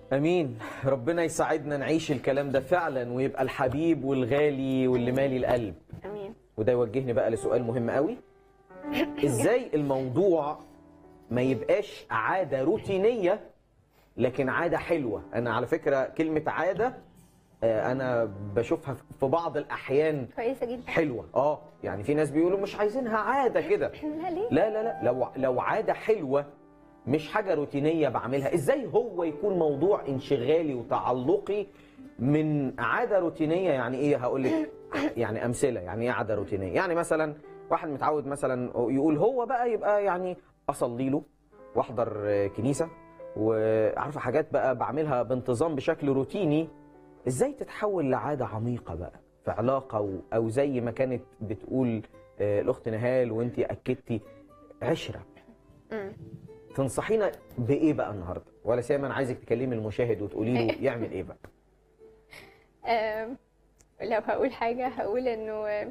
امين ربنا يساعدنا نعيش الكلام ده فعلا ويبقى الحبيب والغالي واللي مالي القلب امين وده يوجهني بقى لسؤال مهم قوي ازاي الموضوع ما يبقاش عاده روتينيه لكن عاده حلوه انا على فكره كلمه عاده آه، انا بشوفها في بعض الاحيان كويسه جدا حلوه اه يعني في ناس بيقولوا مش عايزينها عاده كده لا ليه لا لا لا لو لو عاده حلوه مش حاجه روتينيه بعملها ازاي هو يكون موضوع انشغالي وتعلقي من عاده روتينيه يعني ايه هقول لك يعني امثله يعني ايه عاده روتينيه يعني مثلا واحد متعود مثلا يقول هو بقى يبقى يعني اصلي له واحضر آه، كنيسه وعارفه حاجات بقى بعملها بانتظام بشكل روتيني ازاي تتحول لعاده عميقه بقى في علاقه و- او زي ما كانت بتقول آه، الاخت نهال وانت اكدتي عشره مم. تنصحينا بايه بقى النهارده ولا سيما انا عايزك تكلمي المشاهد وتقولي له يعمل ايه بقى آم، لو هقول حاجة هقول إنه آم،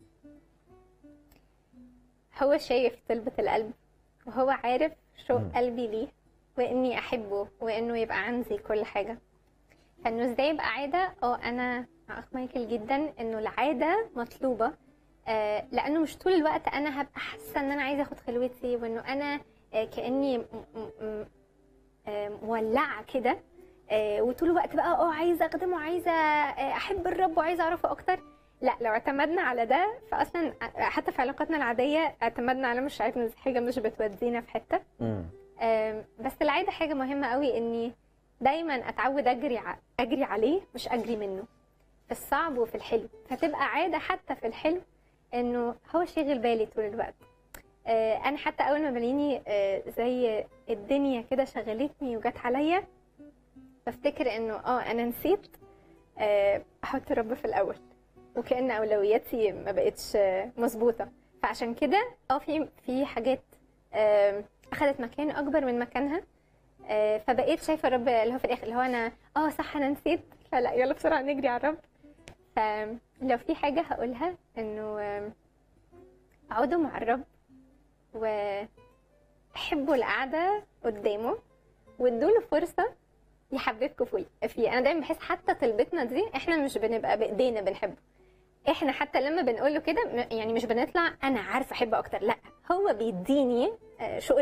هو شايف طلبة القلب وهو عارف شوق مم. قلبي ليه وإني أحبه وإنه يبقى عندي كل حاجة فإنه إزاي يبقى عادة اه أنا مع أخ مايكل جدا إنه العادة مطلوبة آه، لأنه مش طول الوقت أنا هبقى حاسة إن أنا عايزة أخد خلوتي وإنه أنا آه، كأني م- م- م- آه، مولعة كده آه، وطول الوقت بقى اه عايزه اخدمه وعايزه آه، احب الرب وعايزه اعرفه اكتر لا لو اعتمدنا على ده فاصلا حتى في علاقاتنا العاديه اعتمدنا على مش عارف حاجه مش بتودينا في حته امم آم، بس العاده حاجه مهمه قوي اني دايما اتعود اجري ع- اجري عليه مش اجري منه في الصعب وفي الحلو فتبقى عاده حتى في الحلو انه هو شاغل بالي طول الوقت آه، انا حتى اول ما بلاقيني آه، زي الدنيا كده شغلتني وجت عليا بفتكر انه اه انا نسيت آه، احط الرب في الاول وكان اولوياتي ما بقتش آه، مظبوطه فعشان كده اه في في حاجات آه، اخذت مكان اكبر من مكانها آه، فبقيت شايفه الرب اللي هو في الاخر اللي هو انا اه صح انا نسيت فلا يلا بسرعه نجري على الرب فلو في حاجه هقولها انه آه، اقعدوا مع الرب وحبوا القعده قدامه وادوا له فرصه يحببكم فيه فيه انا دايما بحس حتى طلبتنا دي احنا مش بنبقى بايدينا بنحبه احنا حتى لما بنقول له كده م- يعني مش بنطلع انا عارفه احب اكتر لا هو بيديني آه، شوق